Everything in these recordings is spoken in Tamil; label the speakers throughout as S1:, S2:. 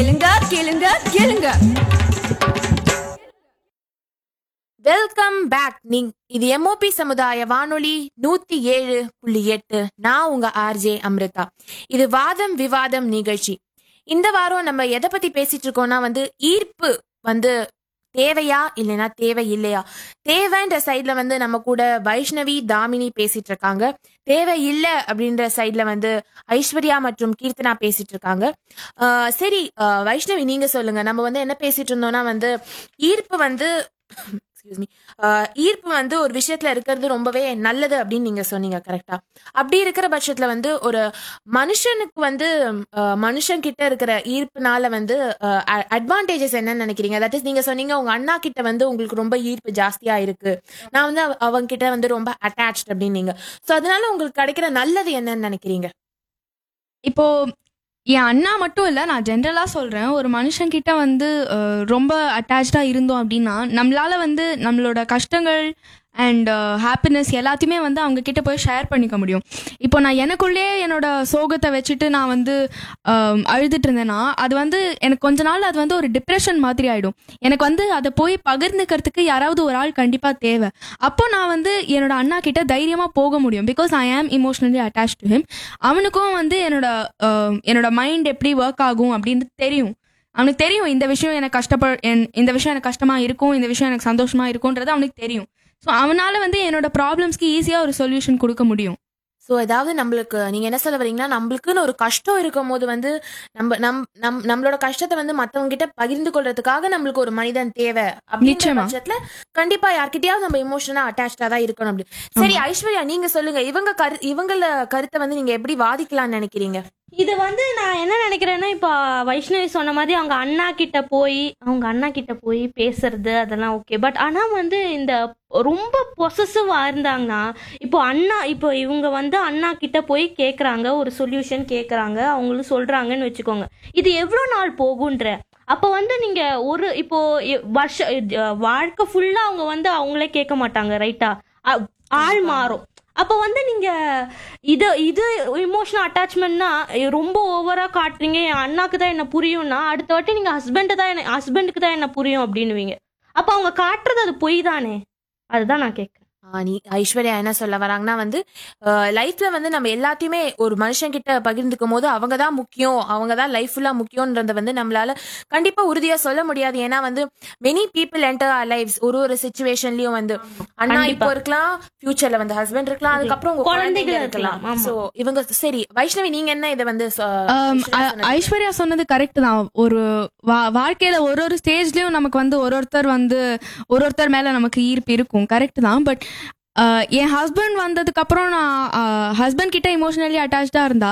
S1: கேளுங்க கேளுங்க கேளுங்க
S2: வெல்கம் பேக் நீங் இது எம்ஓபி சமுதாய வானொலி நூத்தி ஏழு புள்ளி எட்டு நான் உங்க ஆர்ஜே அம்ரிதா இது வாதம் விவாதம் நிகழ்ச்சி இந்த வாரம் நம்ம எதை பத்தி பேசிட்டு இருக்கோம்னா வந்து ஈர்ப்பு வந்து தேவையா இல்லைன்னா தேவை இல்லையா தேவைன்ற சைட்ல வந்து நம்ம கூட வைஷ்ணவி தாமினி பேசிட்டு இருக்காங்க தேவை இல்ல அப்படின்ற சைட்ல வந்து ஐஸ்வர்யா மற்றும் கீர்த்தனா பேசிட்டு இருக்காங்க ஆஹ் சரி ஆஹ் வைஷ்ணவி நீங்க சொல்லுங்க நம்ம வந்து என்ன பேசிட்டு இருந்தோம்னா வந்து ஈர்ப்பு வந்து எக்ஸ்கியூஸ் மீ ஈர்ப்பு வந்து ஒரு விஷயத்துல இருக்கிறது ரொம்பவே நல்லது அப்படின்னு நீங்க சொன்னீங்க கரெக்டா அப்படி இருக்கிற பட்சத்துல வந்து ஒரு மனுஷனுக்கு வந்து அஹ், மனுஷன் கிட்ட இருக்கிற ஈர்ப்புனால வந்து அட்வான்டேஜஸ் என்னன்னு நினைக்கிறீங்க தட் இஸ் நீங்க சொன்னீங்க உங்க அண்ணா கிட்ட வந்து உங்களுக்கு ரொம்ப ஈர்ப்பு ஜாஸ்தியா இருக்கு நான் வந்து அவ- அவங்க கிட்ட வந்து ரொம்ப அட்டாச்ட் அப்படின்னீங்க சோ அதனால உங்களுக்கு கிடைக்கிற நல்லது என்னன்னு நினைக்கிறீங்க
S3: இப்போ என் அண்ணா மட்டும் இல்லை நான் ஜென்ரலாக சொல்கிறேன் ஒரு மனுஷன்கிட்ட வந்து அஹ், ரொம்ப அட்டாச்சாக இருந்தோம் அப்படின்னா நம்மளால வந்து நம்மளோட கஷ்டங்கள் அண்ட் ஹாப்பினஸ் எல்லாத்தையுமே வந்து அவங்க கிட்ட போய் ஷேர் பண்ணிக்க முடியும் இப்போ நான் எனக்குள்ளேயே என்னோட சோகத்தை வச்சுட்டு நான் வந்து அஹ், அழுதுட்டு இருந்தேன்னா அது வந்து எனக்கு கொஞ்ச நாள் அது வந்து ஒரு டிப்ரெஷன் மாதிரி ஆயிடும் எனக்கு வந்து அதை போய் பகிர்ந்துக்கிறதுக்கு யாராவது ஒரு ஆள் கண்டிப்பாக தேவை அப்போ நான் வந்து என்னோட அண்ணா கிட்ட தைரியமாக போக முடியும் பிகாஸ் ஐ ஆம் இமோஷனலி அட்டாச் டு ஹிம் அவனுக்கும் வந்து என்னோட அஹ், என்னோட மைண்ட் எப்படி ஒர்க் ஆகும் அப்படின்னு தெரியும் அவனுக்கு தெரியும் இந்த விஷயம் எனக்கு கஷ்டப்ப என்- இந்த விஷயம் எனக்கு கஷ்டமா இருக்கும் இந்த விஷயம் எனக்கு சந்தோஷமா இருக்கும்ன்றது அவனுக்கு தெரியும் ஸோ அவனால வந்து என்னோட ப்ராப்ளம்ஸ்க்கு ஈஸியா ஒரு சொல்யூஷன் கொடுக்க முடியும்
S2: ஸோ ஏதாவது நம்மளுக்கு நீங்க என்ன சொல்ல வரீங்கன்னா நம்மளுக்குன்னு ஒரு கஷ்டம் இருக்கும் போது வந்து நம்ம நம் நம் நம்மளோட கஷ்டத்தை வந்து மத்தவங்க கிட்ட பகிர்ந்து கொள்றதுக்காக நம்மளுக்கு ஒரு மனிதன் தேவை அப்படின்ற
S3: நிச்சயமா.
S2: பட்சத்துல கண்டிப்பா யார்கிட்டயாவது நம்ம இமோஷனா அட்டாச்சா தான் இருக்கணும் அப்படி சரி ஐஸ்வர்யா நீங்க சொல்லுங்க இவங்க கரு இவங்கள கருத்தை வந்து நீங்க எப்படி வாதிக்கலாம்னு நினைக்கிறீங்க
S4: இது வந்து நான் என்ன நினைக்கிறேன்னா இப்போ வைஷ்ணவி சொன்ன மாதிரி அவங்க அண்ணா கிட்ட போய் அவங்க அண்ணா கிட்ட போய் பேசுறது அதெல்லாம் ஓகே பட் ஆனா வந்து இந்த ரொம்ப பொசசிவா இருந்தாங்கன்னா இப்போ அண்ணா இப்போ இவங்க வந்து அண்ணா கிட்ட போய் கேக்குறாங்க ஒரு சொல்யூஷன் கேக்குறாங்க அவங்களும் சொல்றாங்கன்னு வச்சுக்கோங்க இது எவ்வளோ நாள் போகுன்ற அப்போ வந்து நீங்க ஒரு இப்போ இ- வருஷ அஹ் வாழ்க்கை ஃபுல்லா அவங்க வந்து அவங்களே கேட்க மாட்டாங்க ரைட்டா ஆள் மாறும் அப்போ வந்து நீங்க இது இது இமோஷனல் அட்டாச்மெண்ட்னா ரொம்ப ஓவரா காட்டுறீங்க என் அண்ணாக்கு தான் என்ன புரியும்னா அடுத்த வாட்டி நீங்க ஹஸ்பண்ட் தான் என்ன ஹஸ்பண்டுக்கு தான் என்ன புரியும் அப்படின்னுவீங்க அப்போ அவங்க காட்டுறது அது பொய் தானே அதுதான் நான் கேட்கறேன்
S2: ஆ, நீ ஐஸ்வர்யா என்ன சொல்ல வராங்கன்னா வந்து லைஃப்ல வந்து நம்ம எல்லாத்தையுமே ஒரு மனுஷன் கிட்ட பகிர்ந்துக்கும் போது அவங்க தான் முக்கியம் அவங்க தான் லைஃப் ஃபுல்லா முக்கியம்ன்றத வந்து நம்மளால கண்டிப்பா உறுதியா சொல்ல முடியாது ஏன்னா வந்து many people enter our life's ஒரு ஒரு சுச்சுவேஷன்லயும் வந்து அண்ணா
S4: கண்டிப்பா.
S2: இப்போ இருக்கலாம் ஃபியூச்சர்ல வந்து ஹஸ்பண்ட் இருக்கலாம் அதுக்கப்புறம் உங்க
S4: குழந்தைகள்
S2: குழந்தைகள்
S4: இருக்கலாம்.
S2: இருக்கலாம்
S4: ஆமா.
S2: சோ இவங்க சரி வைஷ்ணவி நீங்க என்ன இதை வந்து சொ-
S3: Um,
S2: விஷயம்
S3: ஐ-
S2: சொன்னது?
S3: ஐஸ்வர்யா சொன்னது கரெக்ட் தான் ஒரு வா- வாழ்க்கையில ஒரு ஒரு ஸ்டேஜ்லயும் நமக்கு வந்து ஒரு ஒருத்தர் வந்து ஒரு ஒருத்தர் மேல நமக்கு ஈர்ப்பு இருக்கும் கரெக்ட் தான் பட் என் ஹஸ்பண்ட் வந்ததுக்கு அப்புறம் நான் ஹஸ்பண்ட் கிட்ட இமோஷனலி அட்டாச்சா இருந்தா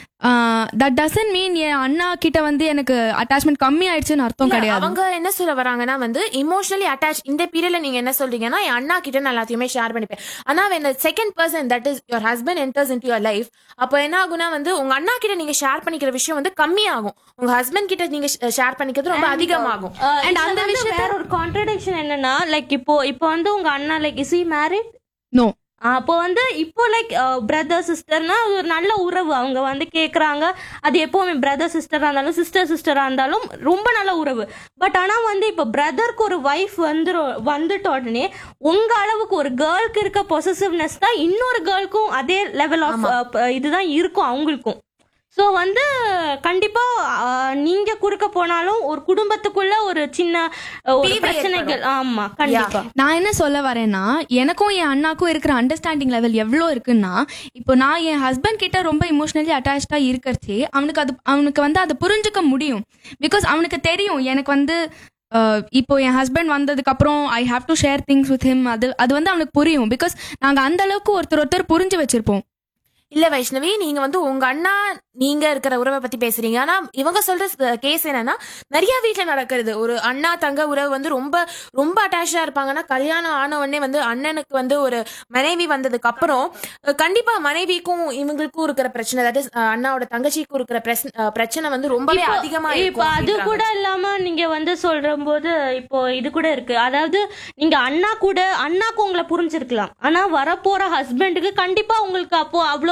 S3: தட் டசன்ட் மீன் என் அண்ணா கிட்ட வந்து எனக்கு அட்டாச்மெண்ட் கம்மி ஆயிடுச்சுன்னு அர்த்தம்
S2: இல்ல,
S3: கிடையாது
S2: அவங்க என்ன சொல்ல வராங்கன்னா வந்து இமோஷனலி அட்டாச் இந்த பீரியட்ல நீங்க என்ன சொல்றீங்கன்னா என் அண்ணா கிட்ட நான் எல்லாத்தையுமே ஷேர் பண்ணிப்பேன் ஆனா when the second person that is your husband enters into your life அப்போ என்ன ஆகும்னா வந்து உங்க அண்ணா கிட்ட நீங்க ஷேர் பண்ணிக்கிற விஷயம் வந்து கம்மியாகும் உங்க ஹஸ்பண்ட் கிட்ட நீங்க ஷேர் பண்ணிக்கிறது ரொம்ப அதிகமாகும்
S4: அண்ட்
S3: அந்த
S4: அந்த
S3: விஷயத்த-
S4: வேற ஒரு கான்ட்ரடிக்ஷன் என்னன்னா லைக் இப்போ இப்போ வந்து உங்க அண்ணா like is he married
S3: no
S4: அப்போ வந்து இப்போ லைக் பிரதர் சிஸ்டர்னா ஒரு நல்ல உறவு அவங்க வந்து கேக்குறாங்க அது எப்பவுமே பிரதர் சிஸ்டரா இருந்தாலும் சிஸ்டர் சிஸ்டரா இருந்தாலும் ரொம்ப நல்ல உறவு பட் ஆனா வந்து இப்போ பிரதருக்கு ஒரு ஒய்ஃப் வந்துரும் வந்துட்ட உடனே உங்க அளவுக்கு ஒரு கேர்ளுக்கு இருக்க பொசசிவ்னஸ் தான் இன்னொரு கேர்ளுக்கும் அதே லெவல் ஆஃப் இதுதான் இருக்கும் அவங்களுக்கும் ஸோ வந்து கண்டிப்பா அஹ், நீங்க குறுக்க போனாலும் ஒரு குடும்பத்துக்குள்ள ஒரு சின்ன அஹ், ஒரு
S2: பிரிவு
S4: பிரச்சனைகள் ஆமா கண்டிப்பா
S3: நான் என்ன சொல்ல வரேன்னா எனக்கும் என் அண்ணாக்கும் இருக்கிற அண்டர்ஸ்டாண்டிங் லெவல் எவ்வளோ இருக்குன்னா இப்போ நான் என் ஹஸ்பண்ட் கிட்ட ரொம்ப இமோஷனலி அட்டாச்சா இருக்கிறச்சே அவனுக்கு அது அவனுக்கு வந்து அதை புரிஞ்சுக்க முடியும் பிகாஸ் அவனுக்கு தெரியும் எனக்கு வந்து அஹ், இப்போ என் ஹஸ்பண்ட் வந்ததுக்கு அப்புறம் I have to share things with him அது அது வந்து அவனுக்கு புரியும் பிகாஸ் நாங்க அந்த அளவுக்கு ஒருத்தர் ஒருத்தர் புரிஞ்சு வச்சிருப்போம்
S2: இல்ல வைஷ்ணவி நீங்க வந்து உங்க அண்ணா நீங்க இருக்கிற உறவை பத்தி பேசுறீங்க ஆனா இவங்க சொல்ற கேஸ் என்னன்னா நிறைய வீட்ல நடக்கிறது ஒரு அண்ணா தங்க உறவு வந்து ரொம்ப ரொம்ப அட்டாச்சா இருப்பாங்கன்னா கல்யாணம் ஆன உடனே வந்து அண்ணனுக்கு வந்து ஒரு மனைவி வந்ததுக்கு அப்புறம் அஹ், கண்டிப்பா மனைவிக்கும் இவங்களுக்கும் இருக்கிற பிரச்சனை அதாவது அண்ணாவோட தங்கச்சிக்கும் இருக்கிற பிரச்சனை அஹ், பிரச்சனை வந்து ரொம்பவே
S4: இப்போ-
S2: அதிகமா
S4: இப்போ
S2: இருக்கும்
S4: அது
S2: அப்படின்றாங்க.
S4: கூட இல்லாம நீங்க வந்து சொல்ற போது இப்போ இது கூட இருக்கு அதாவது நீங்க அண்ணா கூட அண்ணாக்கு உங்களை புரிஞ்சிருக்கலாம் ஆனா வரப்போற ஹஸ்பண்டுக்கு கண்டிப்பா உங்களுக்கு அப்போ அவ்வளோ பு-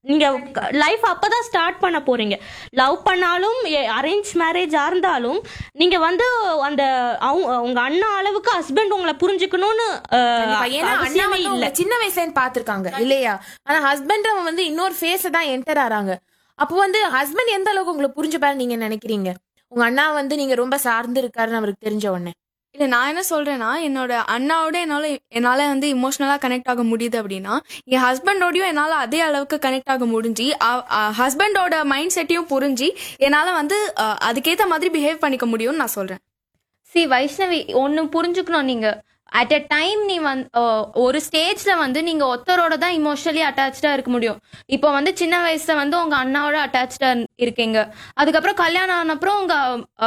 S4: நீங்க லைஃப் அப்பதான் ஸ்டார்ட் பண்ண போறீங்க லவ் பண்ணாலும் அரேஞ்ச் மேரேஜா இருந்தாலும் நீங்க வந்து அந்த அவங்க உங்க அண்ணா அளவுக்கு ஹஸ்பண்ட் உங்களை புரிஞ்சுக்கணும்னு அஹ்,
S2: கண்டிப்பா. ஏன்னா அண்ணா
S4: அவசியமே
S2: வந்து
S4: இல்ல
S2: உங்களை சின்ன வயசுல இருந்து பாத்திருக்காங்க இல்லையா ஆனா ஹஸ்பண்ட் வந்து இன்னொரு ஃபேஸ் தான் என்டர் ஆறாங்க அப்போ வந்து ஹஸ்பண்ட் எந்த அளவுக்கு உங்களை புரிஞ்சுப்பாரு நீங்க நினைக்கிறீங்க உங்க அண்ணா வந்து நீங்க ரொம்ப சார்ந்து இருக்காருன்னு அவருக்கு தெரிஞ்ச உடனே
S3: இல்ல நான் என்ன சொல்றேன்னா என்னோட அண்ணாவோட என்னால என்னால வந்து இமோஷனலா கனெக்ட் ஆக முடியுது அப்படின்னா என் ஹஸ்பண்டோடயும் என்னால அதே அளவுக்கு கனெக்ட் ஆக முடிஞ்சு ஹஸ்பண்டோட மைண்ட் செட்டையும் புரிஞ்சு என்னால வந்து அஹ், அதுக்கேத்த மாதிரி பிஹேவ் பண்ணிக்க முடியும்னு நான் சொல்றேன்
S5: சி வைஷ்ணவி ஒன்று புரிஞ்சுக்கணும் நீங்க அட் அ டைம் நீ வந்து ஒரு ஸ்டேஜ்ல வந்து நீங்க ஒருத்தரோட தான் இமோஷனலி அட்டாச்சா இருக்க முடியும் இப்போ வந்து சின்ன வயசுல வந்து உங்க அண்ணாவோட அட்டாச்சா இருக்கீங்க அதுக்கப்புறம் கல்யாணம் ஆன அப்புறம் உங்க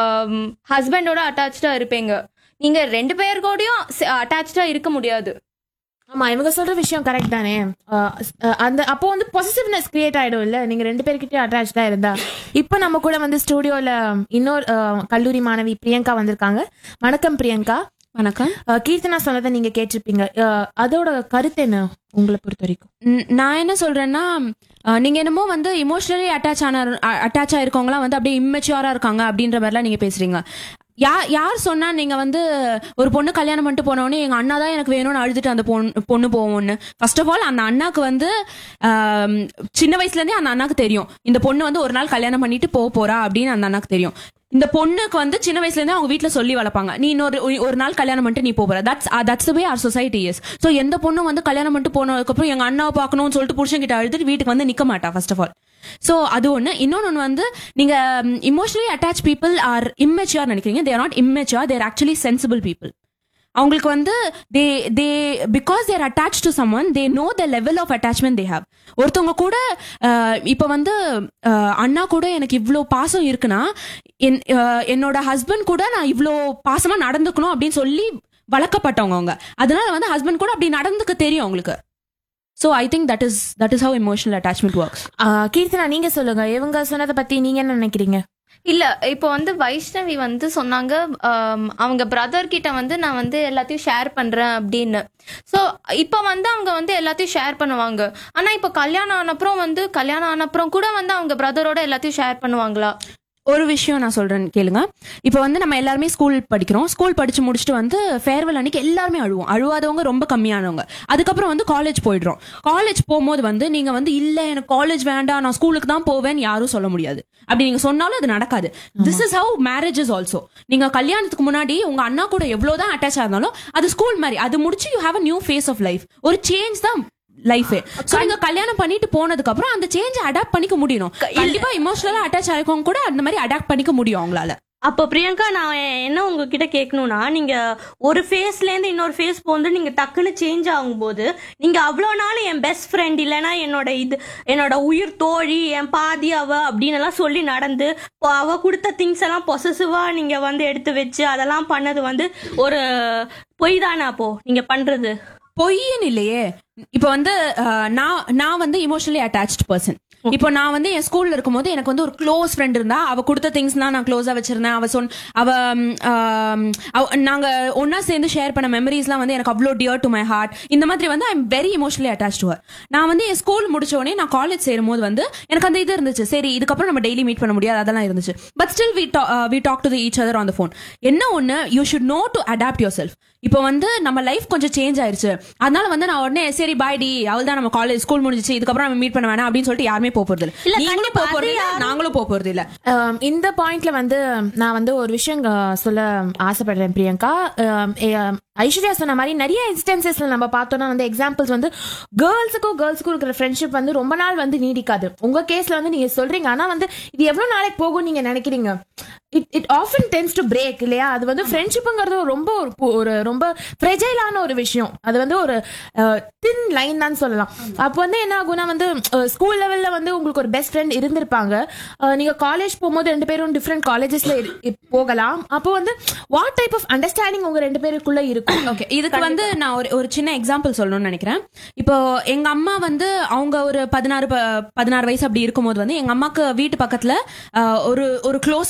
S5: ஹஸ்பண்டோட அட்டாச்சா இருப்பீங்க நீங்க ரெண்டு பேர் கூடயும் அட்டாச்சா இருக்க முடியாது
S2: ஆமா இவங்க சொல்ற விஷயம் கரெக்ட் தானே அஹ் அஹ் அந்த அப்போ வந்து பொசிட்டிவ்னஸ் கிரியேட் ஆயிடும் இல்ல நீங்க ரெண்டு பேர்கிட்டயும் அட்டாச்சா இருந்தா இப்போ நம்ம கூட வந்து ஸ்டுடியோல இன்னொரு அஹ், கல்லூரி மாணவி பிரியங்கா வந்திருக்காங்க வணக்கம் பிரியங்கா
S6: வணக்கம்
S2: அஹ், கீர்த்தனா சொன்னதை நீங்க கேட்டிருப்பீங்க அஹ், அதோட கருத்து என்ன உங்களை பொறுத்த வரைக்கும்
S6: ம், நான் என்ன சொல்றேன்னா அஹ், நீங்க என்னமோ வந்து இமோஷனலி அட்டாச் ஆன அட்டாச் ஆயிருக்கவங்களாம் வந்து அப்படியே இம்மெச்சுவரா இருக்காங்க அப்படின்ற மாதிரிலாம் நீங்க பேசுறீங்க யார் யார் சொன்னா நீங்க வந்து ஒரு பொண்ணு கல்யாணம் பண்ணிட்டு போனோடனே எங்க அண்ணா தான் எனக்கு வேணும்னு அழுதுட்டு அந்த பொண்ணு பொண்ணு போவோம்னு ஃபர்ஸ்ட் ஆஃப் ஆல் அந்த அண்ணாக்கு வந்து ஆம், சின்ன வயசுல இருந்தே அந்த அண்ணாக்கு தெரியும் இந்த பொண்ணு வந்து ஒரு நாள் கல்யாணம் பண்ணிட்டு போக போறா அப்படின்னு அந்த அண்ணாக்கு தெரியும் இந்த பொண்ணுக்கு வந்து சின்ன வயசுல இருந்தே அவங்க வீட்ல சொல்லி வளர்ப்பாங்க நீ இன்னொரு ஒரு நாள் கல்யாணம் பண்ணிட்டு நீ போற that's that's way our society is so எந்த பொண்ணும் வந்து கல்யாணம் பண்ணிட்டு போனதுக்கப்புறம் எங்க அண்ணாவை பார்க்கணும்னு சொல்லிட்டு புருஷன் கிட்ட அழுதுட்டு வீட்டுக்கு வந்து நிக்க மாட்டா ஃபர்ஸ்ட் ஆஃப் ஆல் ஸோ அது ஒன்று இன்னொன்று வந்து நீங்க emotionally attach people are immature நினைக்கிறீங்க they're not immature they're actually sensible people அவங்களுக்கு வந்து they they because they're attach to someone they know the level of attachment they have ஒருத்தவங்க கூட அஹ், இப்ப வந்து அஹ், அண்ணா கூட எனக்கு இவ்வளோ பாசம் இருக்குன்னா என்- அஹ், என்னோட ஹஸ்பண்ட் கூட நான் இவ்வளோ பாசமா நடந்துக்கணும் அப்படின்னு சொல்லி வளர்க்கப்பட்டவங்க அவங்க அதனால வந்து ஹஸ்பண்ட் கூட அப்படி நடந்துக்க தெரியும் அவங்களுக்கு so I think that is that is how emotional attachment works
S2: அஹ், கீர்த்தனா நீங்க சொல்லுங்க இவங்க சொன்னதை பத்தி நீங்க என்ன நினைக்கிறீங்க
S5: இல்ல இப்போ வந்து வைஷ்ணவி வந்து சொன்னாங்க ஆம், அவங்க பிரதர் கிட்ட வந்து நான் வந்து எல்லாத்தையும் ஷேர் பண்றேன் அப்படின்னு ஸோ இப்போ வந்து அவங்க வந்து எல்லாத்தையும் ஷேர் பண்ணுவாங்க ஆனா இப்போ கல்யாணம் ஆனப்புறம் வந்து கல்யாணம் ஆனப்புறம் கூட வந்து அவங்க பிரதரோட எல்லாத்தையும் ஷேர் பண்ணுவாங்களா
S6: ஒரு விஷயம் நான் சொல்றேன் கேளுங்க இப்போ வந்து நம்ம எல்லாருமே ஸ்கூல் படிக்கிறோம் ஸ்கூல் படிச்சு முடிச்சுட்டு வந்து ஃபேர்வெல் அன்னைக்கு எல்லாருமே அழுவோம் அழுவாதவங்க ரொம்ப கம்மியானவங்க அதுக்கப்புறம் வந்து காலேஜ் போயிடுறோம் காலேஜ் போகும்போது வந்து நீங்க வந்து இல்ல எனக்கு காலேஜ் வேண்டாம் நான் ஸ்கூலுக்கு தான் போவேன்னு யாரும் சொல்ல முடியாது அப்படி நீங்க சொன்னாலும் அது நடக்காது this is how marriage is also நீங்க கல்யாணத்துக்கு முன்னாடி உங்க அண்ணா கூட எவ்வளவுதான் அட்டாச் இருந்தாலும் அது ஸ்கூல் மாதிரி அது முடிச்சு you have a new phase of life ஒரு சேஞ்ச் தான் லைஃபே சோ நீங்க கல்யாணம் பண்ணிட்டு போனதுக்கு அப்புறம் அந்த சேஞ்ச் அடாப்ட் பண்ணிக்க முடியணும் கண்டிப்பா இமோஷனலா அட்டாச் ஆயிருக்கவங்க கூட அந்த மாதிரி அடாப்ட் பண்ணிக்க முடியும் அவங்களால
S4: அப்போ பிரியங்கா நான் என்ன உங்ககிட்ட கேட்கணும்னா நீங்க ஒரு ஃபேஸ்ல இருந்து இன்னொரு ஃபேஸ் போந்து நீங்க டக்குன்னு சேஞ்ச் ஆகும்போது நீங்க அவ்வளோ நாள் என் பெஸ்ட் ஃப்ரெண்ட் இல்லைன்னா என்னோட இது என்னோட உயிர் தோழி என் பாதி அவ அப்படின்னு எல்லாம் சொல்லி நடந்து இப்போ அவ கொடுத்த திங்ஸ் எல்லாம் பொசசிவா நீங்க வந்து எடுத்து வச்சு அதெல்லாம் பண்ணது வந்து ஒரு பொய் தானே அப்போ நீங்க பண்றது
S6: பொய்ன்னு இல்லையே இப்போ வந்து அஹ், நான் நான் வந்து இமோஷனலி அட்டாச்ட் பர்சன் இப்போ நான் வந்து என் ஸ்கூல்ல இருக்கும்போது எனக்கு வந்து ஒரு க்ளோஸ் ஃப்ரெண்ட் இருந்தா அவ கொடுத்த திங்ஸ் தான் நான் க்ளோஸா வச்சிருந்தேன் அவ சொன் அவ ம், ஆம், அவ- நாங்க ஒன்னா சேர்ந்து ஷேர் பண்ண மெமரிஸ்லாம் வந்து எனக்கு அவ்வளோ டியர் டு மை ஹார்ட் இந்த மாதிரி வந்து I am very emotionally attach to நான் வந்து என் ஸ்கூல் முடிச்ச உடனே நான் காலேஜ் சேரும்போது வந்து எனக்கு அந்த இது இருந்துச்சு சரி இதுக்கப்புறம் நம்ம டெய்லி மீட் பண்ண முடியாது அதெல்லாம் இருந்துச்சு but still we we talk to each other on the phone என்ன ஒன்று you should know to adapt yourself இப்போ வந்து நம்ம லைஃப் கொஞ்சம் சேஞ்ச் ஆயிருச்சு அதனால வந்து நான் உடனே சரி பாய் டி அவள் தான் நம்ம காலேஜ் ஸ்கூல் முடிஞ்சிச்சு இதுக்கப்புறம் நம்ம மீட் பண்ண வேணாம் அப்படின்னு சொல்லிட்டு யாருமே போக போறது
S4: இல்ல,
S6: இல்ல நீங்களும்
S4: கண்டிப்பா,
S6: போக போறது
S4: அது
S6: இல்ல
S4: யாரும்
S6: நாங்களும் போக போறது இல்ல
S2: Um, இந்த பாயிண்ட்ல வந்து நான் வந்து ஒரு விஷயம் uh, சொல்ல ஆசைப்படுறேன் Priyanka Um, eh, um, Aishwarya சொன்ன மாதிரி நிறைய இன்ஸ்டன்சஸ்ல நம்ம பார்த்தோம்னா வந்து எக்ஸாம்பிள்ஸ் வந்து கேர்ள்ஸுக்கும் கேர்ள்ஸுக்கும் இருக்கிற ஃப்ரெண்ட்ஷிப் வந்து ரொம்ப நாள் வந்து நீடிக்காது உங்க கேஸ்ல வந்து நீங்க சொல்றீங்க ஆனா வந்து இது எவ்வளவு நாளைக்கு போகும் நீங்க நினைக்கிறீங்க it it often tends to break இல்லையா அது வந்து ஃப்ரெண்ட்ஷிப்புங்கிறது ரொம்ப ஒரு பு- ஒரு ரொம்ப ஃப்ரெஜைலான ஒரு விஷயம் அது வந்து ஒரு தின் லைன் தான் சொல்லலாம் அப்போ வந்து என்ன ஆகும்னா வந்து ஸ்கூல் லெவல்ல வந்து உங்களுக்கு ஒரு பெஸ்ட் ஃப்ரெண்ட் இருந்திருப்பாங்க அஹ், நீங்க காலேஜ் போகும்போது ரெண்டு பேரும் டிஃப்ரெண்ட் காலேஜஸ்ல போகலாம் அப்போ வந்து வாட் டைப் ஆஃப் அண்டர்ஸ்டாண்டிங் உங்க ரெண்டு பேருக்குள்ள இருக்கும்
S6: ஓகே இதுக்கு வந்து நான் ஒரு ஒரு சின்ன எக்ஸாம்பிள் சொல்லணும்னு நினைக்கிறேன் இப்போ எங்க அம்மா வந்து அவங்க ஒரு பதினாறு ப- பதினாறு வயசு அப்படி இருக்கும்போது வந்து எங்க அம்மாக்கு வீட்டு பக்கத்துல அஹ், ஒரு ஒரு க்ளோஸ் ஃப்ரெண்ட் இருந்தாங்க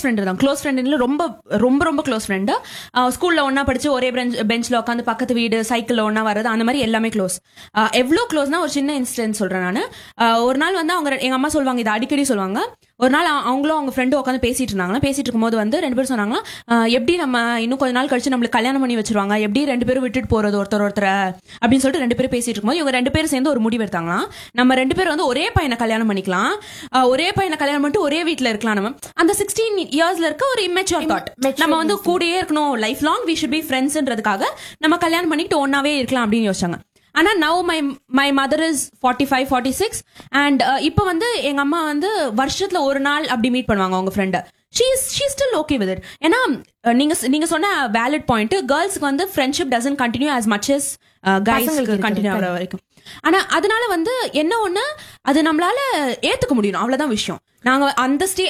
S6: க்ளோஸ் ஃப்ரெண்ட் ரொம்ப ரொம்ப ரொம்ப க்ளோஸ் ஃப்ரெண்டு ஸ்கூல்ல ஒண்ணா படிச்சு ஒரே பெஞ்ச் பெஞ்ச்ல உட்காந்து பக்கத்து வீடு சைக்கிள்ல ஒண்ணா வர்றது அந்த மாதிரி எல்லாமே க்ளோஸ் எவ்வளோ க்ளோஸ்னா ஒரு சின்ன இன்சிடென்ட் சொல்றேன் நான் ஒரு நாள் வந்து அவங்க எங்க அம்மா சொல்லுவாங்க இது அடிக்கடி சொல்லுவாங்க ஒரு நாள் அவ- அவங்களும் அவங்க ஃப்ரெண்டும் உட்காந்து பேசிட்டு இருந்தாங்களா பேசிட்டு இருக்கும்போது வந்து ரெண்டு பேரும் சொன்னாங்களா "ஆஹ், எப்படி நம்ம இன்னும் கொஞ்ச நாள் கழிச்சு நம்மளுக்கு கல்யாணம் பண்ணி வச்சிருவாங்க எப்படி ரெண்டு பேரும் விட்டுட்டு போறது ஒருத்தர் ஒருத்தர் அப்படின்னு சொல்லிட்டு ரெண்டு பேரும் பேசிட்டு இருக்கும்போது இவங்க ரெண்டு பேரும் சேர்ந்து ஒரு முடிவு எடுத்தாங்களாம் நம்ம ரெண்டு பேரும் வந்து ஒரே பையனை கல்யாணம் பண்ணிக்கலாம் ஆஹ், ஒரே பையனை கல்யாணம் பண்ணிட்டு ஒரே வீட்ல இருக்கலாம் நம்ம அந்த சிக்ஸ்டீன் இயர்ஸ்ல இருக்க ஒரு இம்மெச்சூர் தாட் நம்ம வந்து கூடயே இருக்கணும் life long we should be ஃப்ரெண்ட்ஸ்ன்றதுக்காக நம்ம கல்யாணம் பண்ணிக்கிட்டு ஒன்னாவே இருக்கலாம் அப்படின்னு யோசிச்சாங்க ஆனா now my my mother is forty five forty six and இப்போ வந்து எங்க அம்மா வந்து வருஷத்துல ஒரு நாள் அப்படி மீட் பண்ணுவாங்க அவங்க friend she is she still okay with it ஏன்னா அஹ், நீங்க நீங்க சொன்ன வேலிட் பாயிண்ட் கேர்ள்ஸ்க்கு வந்து friendship doesn't continue as much as கைஸ்க்கு
S2: பசங்களுக்கு
S6: கண்டினியூ ஆகிற வரைக்கும் ஆனா அதனால வந்து என்ன ஒண்ணு அது நம்மளால ஏத்துக்க முடியும் அவ்வளவுதான் விஷயம் நாங்க அந்த ஸ்டே